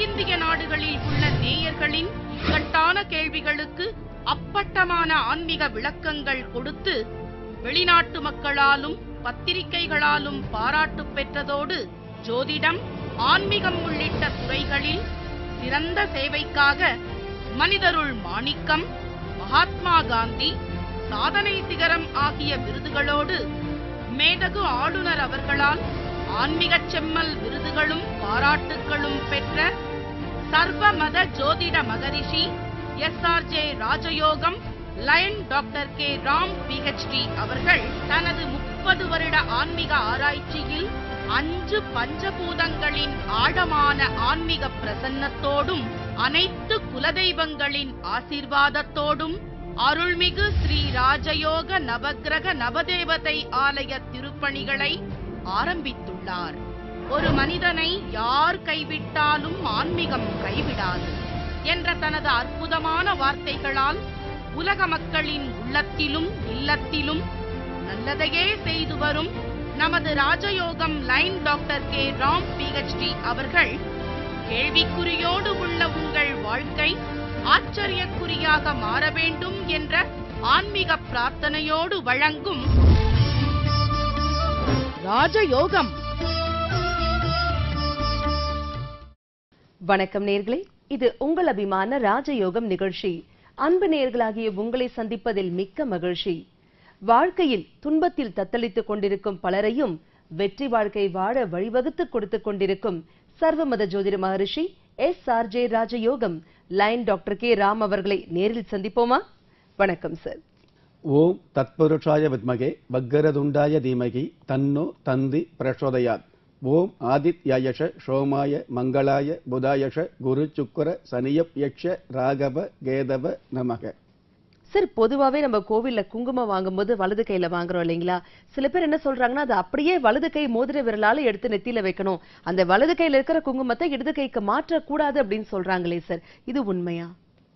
தென்னிந்திய நாடுகளில் உள்ள நேயர்களின் இக்கட்டான கேள்விகளுக்கு அப்பட்டமான ஆன்மீக விளக்கங்கள் கொடுத்து வெளிநாட்டு மக்களாலும் பத்திரிகைகளாலும் பாராட்டு பெற்றதோடு ஜோதிடம் ஆன்மீகம் உள்ளிட்ட துறைகளில் சிறந்த சேவைக்காக மனிதருள் மாணிக்கம் மகாத்மா காந்தி சாதனை சிகரம் ஆகிய விருதுகளோடு மேதகு ஆளுநர் அவர்களால் ஆன்மீகச் செம்மல் விருதுகளும் பாராட்டுகளும் பெற்ற சர்வமத ஜோதிட மகரிஷி S R J Rajayogam lion doctor K Ram PhD அவர்கள் தனது முப்பது வருட ஆன்மீக ஆராய்ச்சியில் அஞ்சு பஞ்சபூதங்களின் ஆழமான ஆன்மீக பிரசன்னத்தோடும் அனைத்து குலதெய்வங்களின் ஆசீர்வாதத்தோடும் அருள்மிகு ஸ்ரீ ராஜயோக நவக்கிரக நவதேவதை ஆலய திருப்பணிகளை ஆரம்பித்துள்ளார் ஒரு மனிதனை யார் கைவிட்டாலும் ஆன்மீகம் கைவிடாது என்ற தனது அற்புதமான வார்த்தைகளால் உலக மக்களின் உள்ளத்திலும் இல்லத்திலும் நல்லதையே செய்து வரும் நமது Rajayogam line doctor K Ram PhD அவர்கள் கேள்விக்குறியோடு உள்ள உங்கள் வாழ்க்கை ஆச்சரியக்குறியாக மாற வேண்டும் என்ற ஆன்மீக பிரார்த்தனையோடு வழங்கும் ராஜயோகம் வணக்கம் நேர்களே இது உங்கள் அபிமான ராஜயோகம் நிகழ்ச்சி அன்பு நேர்களாகிய உங்களை சந்திப்பதில் மிக்க மகிழ்ச்சி வாழ்க்கையில் துன்பத்தில் தத்தளித்துக் கொண்டிருக்கும் பலரையும் வெற்றி வாழ்க்கை வாழ வழிவகுத்துக் கொடுத்துக் கொண்டிருக்கும் சர்வமத ஜோதிட மகரிஷி S R J Rajayogam line doctor K Ram அவர்களை நேரில் சந்திப்போமா வணக்கம் சார் ஓம் தத்புருஷாய வித்மகே வக்கரதுண்டாய தீமகி தன்னோ தந்தி பிரச்சோதயாத் ஓம் ஆதித்யாயஷ சோமாய மங்களாய புதாயஷ குரு சுக்கர சனியப் யக்ஷ ராகவ கேதவ நமக சார் பொதுவாவே நம்ம கோவில்ல குங்குமம் வாங்கும்போது வலது கையில வாங்குறோம் இல்லைங்களா சில பேர் என்ன சொல்றாங்கன்னா அது அப்படியே வலது கை மோதிர விரலால எடுத்து நெத்தியில வைக்கணும் அந்த வலது கையில இருக்கிற குங்குமத்தை இடது கைக்கு மாற்றக்கூடாது அப்படின்னு சொல்றாங்களே சார் இது உண்மையா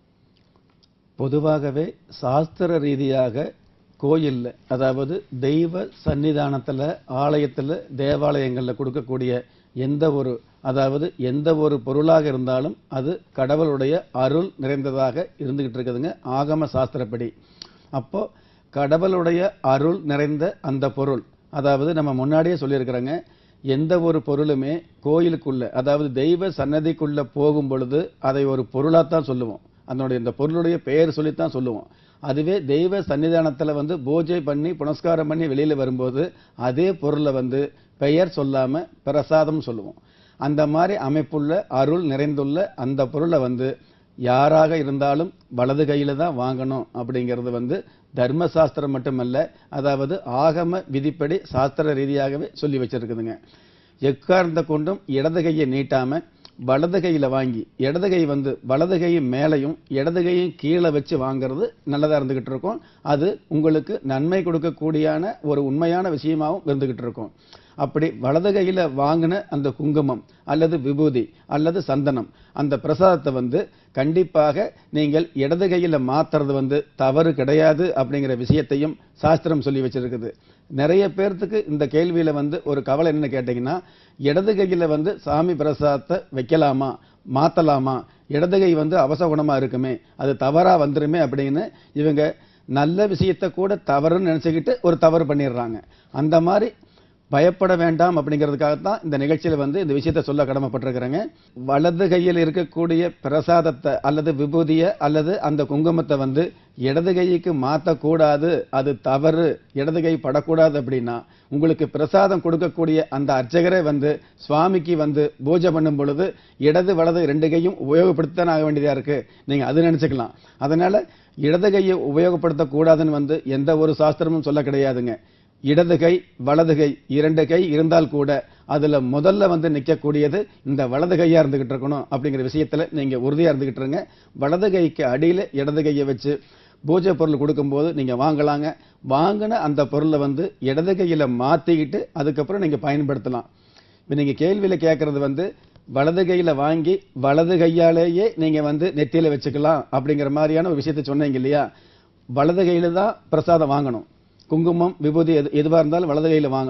பொதுவாகவே சாஸ்திர ரீதியாக கோயில்ல அதாவது தெய்வ சன்னிதானத்துல ஆலயத்துல தேவாலயங்கள்ல கொடுக்கக்கூடிய எந்த ஒரு அதாவது எந்த ஒரு பொருளாக இருந்தாலும் அது கடவுளுடைய அருள் நிறைந்ததாக இருந்துகிட்டு இருக்குதுங்க ஆகம சாஸ்திரப்படி அப்போ கடவுளுடைய அருள் நிறைந்த அந்த பொருள் அதாவது நம்ம முன்னாடியே சொல்லியிருக்கிறோங்க எந்த ஒரு பொருளுமே கோயிலுக்குள்ள அதாவது தெய்வ சன்னதிக்குள்ள போகும் பொழுது அதை ஒரு பொருளாத்தான் சொல்லுவோம் அதனுடைய இந்த பொருளுடைய பெயர் சொல்லித்தான் சொல்லுவோம் அதுவே தெய்வ சன்னிதானத்துல வந்து பூஜை பண்ணி புனஸ்காரம் பண்ணி வெளியில வரும்போது அதே பொருளை வந்து பெயர் சொல்லாம பிரசாதம் சொல்லுவோம் அந்த மாதிரி அமைப்புள்ள அருள் நிறைந்துள்ள அந்த பொருளை வந்து யாராக இருந்தாலும் வலது கையில தான் வாங்கணும் அப்படிங்கிறது வந்து தர்மசாஸ்திரம் மட்டுமல்ல அதாவது ஆகம விதிப்படி சாஸ்திர ரீதியாகவே சொல்லி வச்சிருக்குதுங்க எக்காரணத்தை கொண்டும் இடது கையை நீட்டாம வலது கையில வாங்கி இடது கை வந்து வலது கை மேலையும் இடது கையும் கீழே வச்சு வாங்குறது நல்லதா இருந்துகிட்டு இருக்கும் அது உங்களுக்கு நன்மை கொடுக்கக்கூடியான ஒரு உண்மையான விஷயமாவும் இருந்துகிட்டு இருக்கும் அப்படி வலது கையில வாங்கின அந்த குங்குமம் அல்லது விபூதி அல்லது சந்தனம் அந்த பிரசாதத்தை வந்து கண்டிப்பாக நீங்கள் இடது கையில மாத்துறது வந்து தவறு கிடையாது அப்படிங்கிற விஷயத்தையும் சாஸ்திரம் சொல்லி வச்சிருக்குது நிறைய பேர்த்துக்கு இந்த கேள்வியில வந்து ஒரு கவலை என்னன்னு கேட்டீங்கன்னா இடது கையில வந்து சாமி பிரசாதத்தை வைக்கலாமா மாத்தலாமா இடது கை வந்து அவசகுணமா இருக்குமே அது தவறா வந்துருமே அப்படின்னு இவங்க நல்ல விஷயத்தை கூட தவறுன்னு நினைச்சுக்கிட்டு ஒரு தவறு பண்ணிடுறாங்க அந்த மாதிரி பயப்பட வேண்டாம் அப்படிங்கிறதுக்காகத்தான் இந்த நிகழ்ச்சியில வந்து இந்த விஷயத்தை சொல்ல கடமைப்பட்டிருக்கிறேங்க வலது கையில் இருக்கக்கூடிய பிரசாதத்தை அல்லது விபூதியை அல்லது அந்த குங்குமத்தை வந்து இடது கைக்கு மாற்றக்கூடாது அது தவறு இடது கை படக்கூடாது அப்படின்னா உங்களுக்கு பிரசாதம் கொடுக்கக்கூடிய அந்த அர்ச்சகரே வந்து சுவாமிக்கு வந்து பூஜை பண்ணும் பொழுது இடது வலது ரெண்டு கையும் உபயோகப்படுத்தத்தான் ஆக வேண்டியதா இருக்கு நீங்க அது நினைச்சுக்கலாம் அதனால இடது கையை உபயோகப்படுத்தக்கூடாதுன்னு வந்து எந்த ஒரு சாஸ்திரமும் சொல்ல கிடையாதுங்க இடது கை வலது கை இரண்டு கை இருந்தால் கூட அதுல முதல்ல வந்து நிக்கக்கூடியது இந்த வலது கையா இருந்துகிட்டு இருக்கணும் அப்படிங்கிற விஷயத்துல நீங்க உறுதியா இருந்துகிட்டு இருங்க வலது கைக்கு அடியில இடது கையை வச்சு பூஜை பொருள் கொடுக்கும்போது நீங்க வாங்கலாங்க வாங்கின அந்த பொருளை வந்து இடது கையில மாத்திக்கிட்டு அதுக்கப்புறம் நீங்க பயன்படுத்தலாம் இப்ப நீங்க கேள்வியில கேட்கறது வந்து வலது கையில வாங்கி வலது கையாலேயே நீங்க வந்து நெத்தியில வச்சுக்கலாம் அப்படிங்கிற மாதிரியான ஒரு விஷயத்தை சொன்னீங்க இல்லையா வலது கையில தான் பிரசாதம் வாங்கணும் குங்குமம் விபூதி எது எதுவாக இருந்தாலும் வலது கையில் வாங்கணும்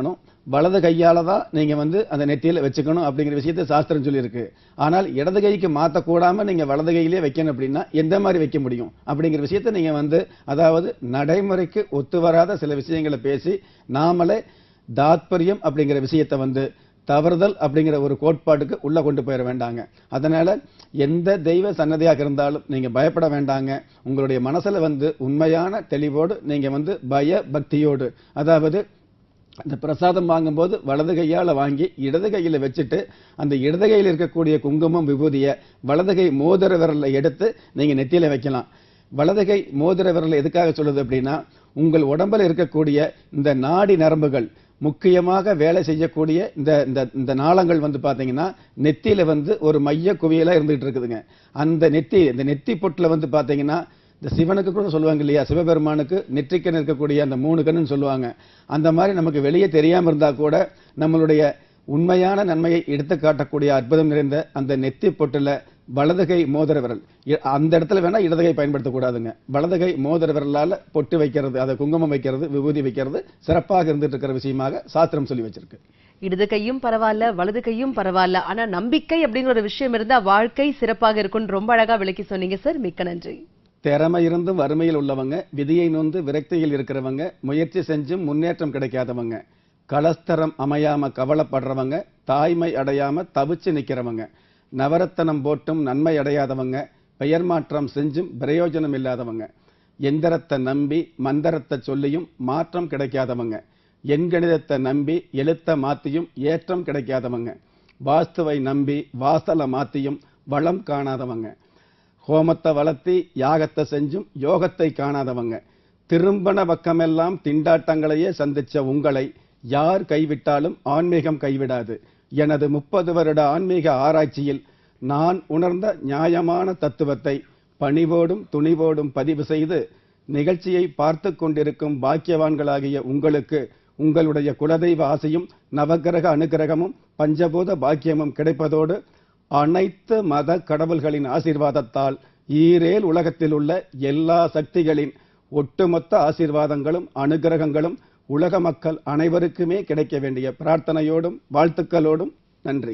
வலது கையால தான் நீங்க வந்து அந்த நெத்தியில வச்சுக்கணும் அப்படிங்கிற விஷயத்தை சாஸ்திரம் சொல்லியிருக்கு ஆனால் இடது கைக்கு மாத்தக்கூடாம நீங்க வலது கையிலே வைக்கணும் அப்படின்னா எந்த மாதிரி வைக்க முடியும் அப்படிங்கிற விஷயத்தை நீங்க வந்து அதாவது நடைமுறைக்கு ஒத்து வராத சில விஷயங்களை பேசி நாமளே தாத்பரியம் அப்படிங்கிற விஷயத்தை வந்து தவறுதல் அப்படிங்கிற ஒரு கோட்பாட்டுக்கு உள்ள கொண்டு போயிட வேண்டாங்க அதனால எந்த தெய்வ சன்னதியாக இருந்தாலும் நீங்க பயப்பட வேண்டாங்க உங்களுடைய மனசுல வந்து உண்மையான தெளிவோடு நீங்க வந்து பய பக்தியோடு அதாவது அந்த பிரசாதம் வாங்கும்போது வலது கையால வாங்கி இடது கையில வச்சுட்டு அந்த இடது கையில் இருக்கக்கூடிய குங்குமம் விபூதியை வலது கை மோதிர விரல்ல எடுத்து நீங்க நெத்தியில வைக்கலாம் வலது கை மோதிர விரல் எதுக்காக சொல்லுது அப்படின்னா உங்கள் உடம்புல இருக்கக்கூடிய இந்த நாடி நரம்புகள் முக்கியமாக வேலை செய்யக்கூடிய இந்த இந்த இந்த நாளங்கள் வந்து பாத்தீங்கன்னா நெத்தியில வந்து ஒரு மைய குவியலா இருந்துகிட்டு இருக்குதுங்க அந்த நெத்தி இந்த நெத்தி பொட்டுல வந்து பாத்தீங்கன்னா இந்த சிவனுக்கு கூட சொல்லுவாங்க இல்லையா சிவபெருமானுக்கு நெற்றிக்கண் இருக்கக்கூடிய அந்த மூணு கண்ணுன்னு சொல்லுவாங்க அந்த மாதிரி நமக்கு வெளியே தெரியாம இருந்தா கூட நம்மளுடைய உண்மையான நன்மையை எடுத்து காட்டக்கூடிய அற்புதம் நிறைந்த அந்த நெத்தி பொட்டுல வலதுகை மோதிர விரல் இ- அந்த இடத்துல வேணா இடதுகை பயன்படுத்தக்கூடாதுங்க வலதுகை மோதிர விரலால பொட்டு வைக்கிறது அதை குங்குமம் வைக்கிறது விபூதி வைக்கிறது சிறப்பாக இருந்துட்டு இருக்கிற விஷயமாக சாஸ்திரம் சொல்லி வச்சிருக்கு இடது கையும் பரவாயில்ல வலது கையும் பரவாயில்ல ஆனா நம்பிக்கை அப்படிங்கிற ஒரு விஷயம் இருந்தா வாழ்க்கை சிறப்பாக இருக்கும்னு ரொம்ப அழகா விளக்கி சொன்னீங்க சார் மிக்க நன்றி திறமை இருந்தும் வறுமையில் உள்ளவங்க விதியை நொந்து விரக்தியில் இருக்கிறவங்க முயற்சி செஞ்சும் முன்னேற்றம் கிடைக்காதவங்க கலஸ்தரம் அமையாம கவலைப்படுறவங்க தாய்மை அடையாம தவிச்சு நிக்கிறவங்க நவரத்தனம் போட்டும் நன்மை அடையாதவங்க பெயர் மாற்றம் செஞ்சும் பிரயோஜனம் இல்லாதவங்க எந்திரத்தை நம்பி மந்திரத்தை சொல்லியும் மாற்றம் கிடைக்காதவங்க எண்கணிதத்தை நம்பி எழுத்த மாத்தியும் ஏற்றம் கிடைக்காதவங்க வாஸ்துவை நம்பி வாசலை மாத்தியும் வளம் காணாதவங்க ஹோமத்தை வளர்த்தி யாகத்தை செஞ்சும் யோகத்தை காணாதவங்க திரும்பன பக்கமெல்லாம் திண்டாட்டங்களையே சந்திச்ச உங்களை யார் கைவிட்டாலும் ஆன்மீகம் கைவிடாது எனது முப்பது வருட ஆன்மீக ஆராய்ச்சியில் நான் உணர்ந்த நியாயமான தத்துவத்தை பணிவோடும் துணிவோடும் பதிவு செய்து நிகழ்ச்சியை பார்த்து கொண்டிருக்கும் பாக்கியவான்களாகிய உங்களுக்கு உங்களுடைய குலதெய்வ ஆசையும் நவக்கிரக அனுக்கிரகமும் பஞ்சபூத பாக்கியமும் கிடைப்பதோடு அனைத்து மத கடவுள்களின் ஆசீர்வாதத்தால் ஈரேல் உலகத்தில் உள்ள எல்லா சக்திகளின் ஒட்டுமொத்த ஆசீர்வாதங்களும் அனுகிரகங்களும் உலக மக்கள் அனைவருக்குமே கிடைக்க வேண்டிய பிரார்த்தனையோடும் வாழ்த்துக்களோடும் நன்றி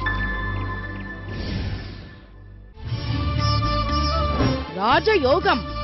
ராஜயோகம்